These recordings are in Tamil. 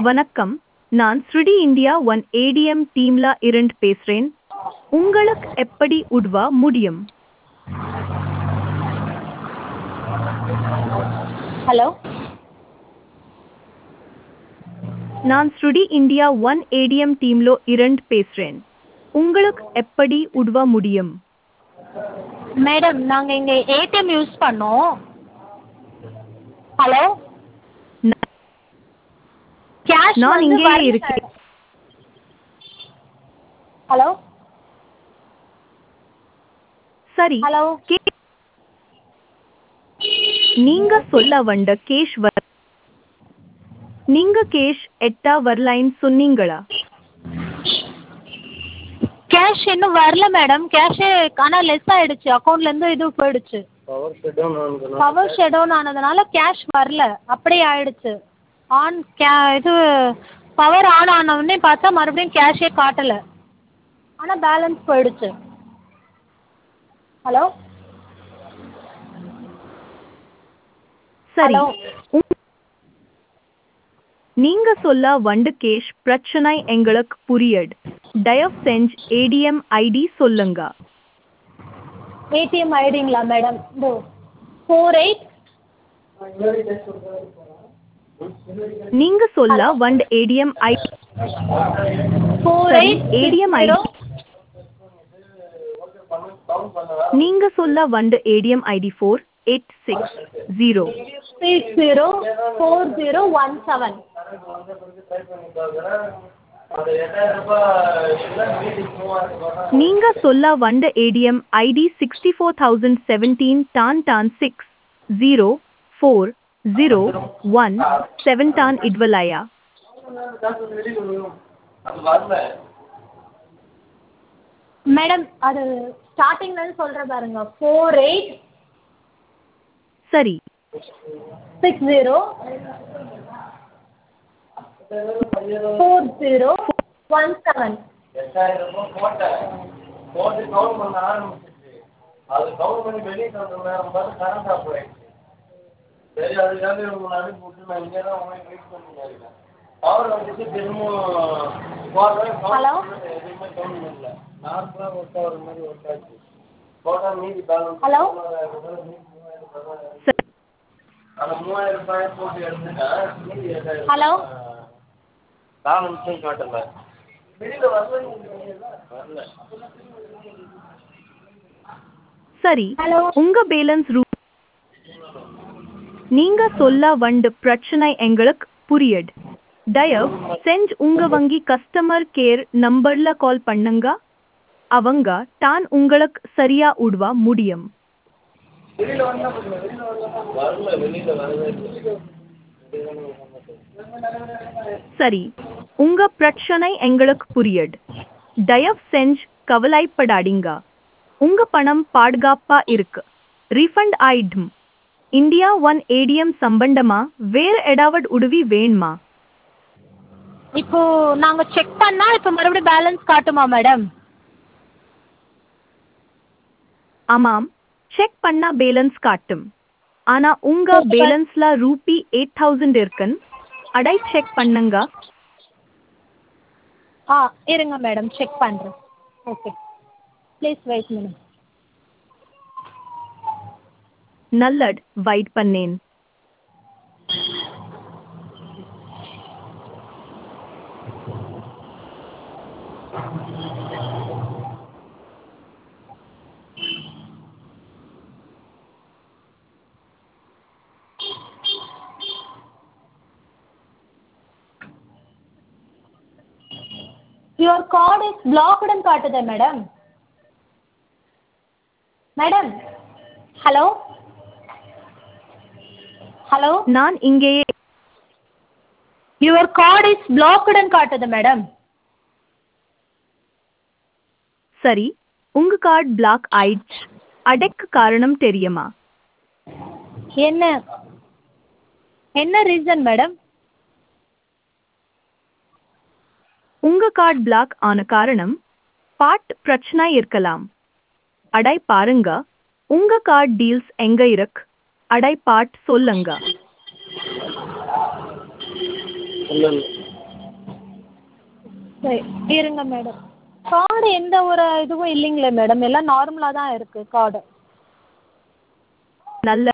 வணக்கம் நான் ஸ்ருடி இந்தியா ஒன் ஏடிஎம் டீம்ல இருந்து பேசுறேன் உங்களுக்கு எப்படி உதவ முடியும் ஹலோ நான் ஸ்ருடி இந்தியா ஒன் ஏடிஎம் டீம்ல இருந்து பேசுறேன் உங்களுக்கு எப்படி உதவ முடியும் மேடம் நாங்கள் இங்கே ஏடிஎம் யூஸ் பண்ணோம் ஹலோ ந- கேஷ் நான் வந்து இங்கேயே வரல இருக்கேன். மேடம். ஹலோ சரி ஹலோ கே- நீங்க சொல்ல வந்த கேஷ் வர நீங்க கேஷ் எட்டா வரலைன்னு சொன்னீங்களா கேஷ் இன்னும் வரல மேடம் கேஷே ஆனால் லெஸ் ஆயிடுச்சு அக்கௌண்ட்லேருந்து இது போயிடுச்சு பவர் ஷட் டவுன் ஆனதுனால பவர் ஷட் டவுன் ஆனதுனால கேஷ் வரல அப்படியே ஆயிடுச்சு ஆன் கே இது பவர் ஆன் ஆன உடனே பார்த்தா மறுபடியும் கேஷே காட்டலை ஆனால் பேலன்ஸ் போயிடுச்சு ஹலோ சரி ஹலோ உங்- நீங்க சொல்ல வந்த கேஷ் பிரச்சனை எங்களுக்கு புரியட் தயவு செஞ்சு ஏடிஎம் ஐடி சொல்லுங்க ஏடிஎம் ஐடிங்களா மேடம் இதோ ஃபோர் எயிட் நீங்க சொல்ல வந்த ஏடிஎம் ஐ ஃபோர் சரி, எயிட் ADM ID. நீங்க சொல்ல வந்த ATM ID four eight six zero six zero four zero one seven அது எட்டாயிரம் ரூபாய் எல்லாம் மீட்டிங் மூவாயிரம் ரூபாய் நீங்க சொல்ல வந்த ATM ID sixty four thousand seventeen டான் டான் six zero four zero one seven டான் இட்வலாயா அது வரல மேடம் அது ஸ்டார்டிங்லேருந்து சொல்கிற பாருங்க ஃபோர் எயிட் சரி six zero four zero one seven எட்டாயிரம் ரூபாய் போட்டேன் போட்டு கவுண்ட் பண்ண ஆரம்பிச்சிச்சு அது கவுண்ட் பண்ணி வெளியே தந்த நேரம் பார்த்து கரண்ட் ஆஃப் ஆயிடுச்சு சரி அதுக்காக உங்களை அனுப்பி விட்டு நான் இங்கே தான் உங்களை வெயிட் பண்ணிட்டு இருக்கேன் பவர் வந்துச்சு திரும்பவும் போடுறேன் Hello? எதுவுமே கவுண்ட் பண்ணல நார்மலாக ஒர்க் ஆகிற மாதிரி ஒர்க் ஆச்சு போட்டால் மீதி பேலன்ஸ் Hello? சரி அந்த மூவாயிரம் ரூபாய் போட்டு எடுத்துட்டேன் மீதி எட்டாயிரம் Hello? பேலன்ஸும் காட்டல வெளியில் வரல வரல சரி ஹலோ உங்க பேலன்ஸ் ரூ நீங்க சொல்ல வந்த பிரச்சனை எங்களுக்கு புரியட் தயவு செஞ்சு உங்க வங்கி கஸ்டமர் கேர் நம்பர்ல கால் பண்ணுங்க அவங்க தான் உங்களுக்கு சரியா உதவ முடியும் வரல வெளியில் வரவே இல்லை சரி உங்க பிரச்சனை எங்களுக்கு புரியட் தயவு செஞ்சு கவலைப்படாதீங்க உங்க பணம் பாதுகாப்பா இருக்கு ரீஃபண்ட் ஆயிடும் இந்தியா ஒன் ஏடிஎம் சம்பந்தமா வேற ஏதாவது உதவி வேணுமா இப்போ நாங்கள் செக் பண்ணால் இப்போ மறுபடியும் பேலன்ஸ் காட்டுமா மேடம் ஆமாம் செக் பண்ணா பேலன்ஸ் காட்டும் ஆனா உங்க பேலன்ஸ்ல ரூபி எயிட் தௌசண்ட் இருக்குன்னு அடை செக் பண்ணுங்க ஆ இருங்க மேடம் செக் பண்ணுறேன் ஓகே ப்ளீஸ் வெயிட் மேடம் நல்லட் வைட் பண்ணேன் யுவர் கார்டு இஸ் பிளாக்டுன்னு காட்டுதே மேடம் மேடம் ஹலோ ஹலோ நான் இங்கேயே யுவர் கார்டு இஸ் பிளாக்டுன்னு காட்டுது மேடம் சரி உங்க கார்டு பிளாக் ஆயிடுச்சு அடைக்கு காரணம் தெரியுமா என்ன என்ன ரீசன் மேடம் உங்க கார்டு பிளாக் ஆன காரணம் பாட் பிரச்சனை இருக்கலாம் அடை பாருங்க உங்க கார்டு டீல்ஸ் எங்க இருக்கு அடை பாட் சொல்லுங்க இல்லை சரி இருங்க மேடம் கார்டு எந்த ஒரு இதுவும் இல்லைங்களே மேடம் எல்லாம் நார்மலாக தான் இருக்குது கார்டு நல்ல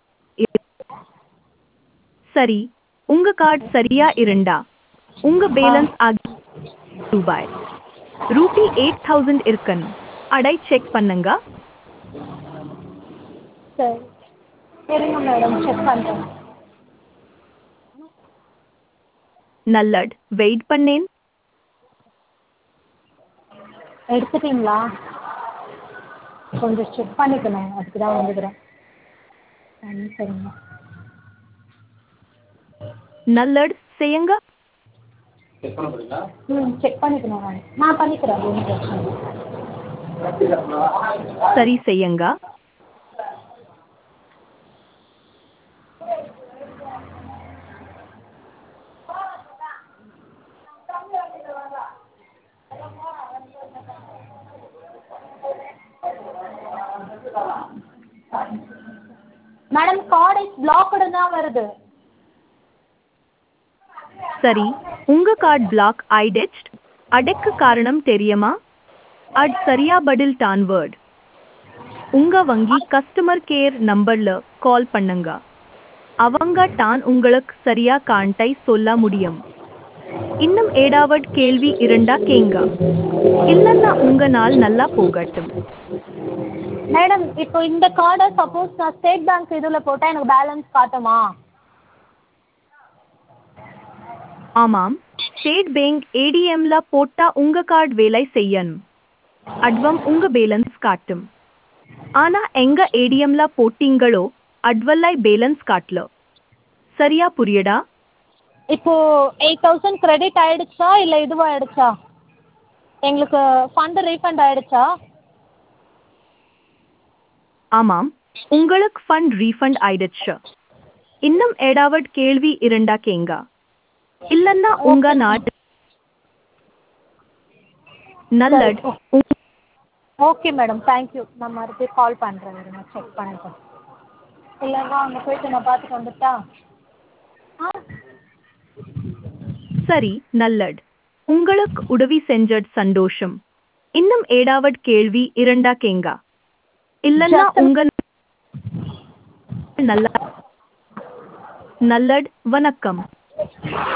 சரி உங்க கார்டு சரியா இருந்தா உங்க பேலன்ஸ் ஆகி ரூபாய் ரூபி எயிட் தௌசண்ட் இருக்கணும் அடை செக் பண்ணுங்க சரி இருங்க மேடம் செக் பண்ணுறேன் நல்லட் வெயிட் பண்ணேன் எடுத்துட்டீங்களா கொஞ்சம் செக் பண்ணிக்கணும் அதுக்கு தான் வந்துக்கிறேன் ம் சரிங்க நல்லட் செய்யுங்க செக் பண்ண போறீங்களா ம் செக் பண்ணிக்கணும் நான் நான் பண்ணிக்கிறேன் அது ஒன்றும் பிரச்சனை இல்லை சரி செய்யுங்க மேடம் கார்டு இஸ் பிளாக்டு தான் வருது சரி உங்க கார்டு பிளாக் ஆயிடுச்சு அடைக்கு காரணம் தெரியுமா அட் சரியா பதில் டான் வேர்ட் உங்க வங்கி கஸ்டமர் கேர் நம்பர்ல கால் பண்ணுங்க அவங்க டான் உங்களுக்கு சரியா காண்டை சொல்ல முடியும் இன்னும் ஏடாவட் கேள்வி இரண்டா கேங்க இல்லன்னா உங்க நாள் நல்லா போகட்டும் மேடம் இப்போ இந்த கார்டை சப்போஸ் நான் ஸ்டேட் பேங்க் இதில் போட்டால் எனக்கு பேலன்ஸ் காட்டுமா ஆமாம் ஸ்டேட் பேங்க் ஏடிஎம்ல போட்டா உங்க கார்டு வேலை செய்யணும் அட்வம் உங்க பேலன்ஸ் காட்டும் ஆனா எங்க ஏடிஎம்ல போட்டீங்களோ அட்வல்லாய் பேலன்ஸ் காட்டல சரியா புரியுதா இப்போ எயிட் தௌசண்ட் கிரெடிட் ஆயிடுச்சா இல்லை இதுவாகிடுச்சா எங்களுக்கு ஃபண்டு ரீஃபண்ட் ஆயிடுச்சா ஆமாம் உங்களுக்கு ஃபண்ட் ரீஃபண்ட் ஆயிடுச்சு இன்னும் ஏடாவட் கேள்வி இரண்டா கேங்க இல்லன்னா உங்க நாட்டு நல்லட் உங்க- ஓகே மேடம் தேங்க்யூ நான் மறுபடியும் கால் பண்ணுறேன் இருங்க செக் பண்ணிட்டேன் இல்லைன்னா அங்கே போயிட்டு நான் பார்த்துட்டு வந்துட்டா ஆ சரி நல்லட் உங்களுக்கு உதவி செஞ்சட் சந்தோஷம் இன்னும் ஏடாவட் கேள்வி இரண்டா கேங்க இல்லன்னா Just a- உங்க நல்ல நல்லட் வணக்கம்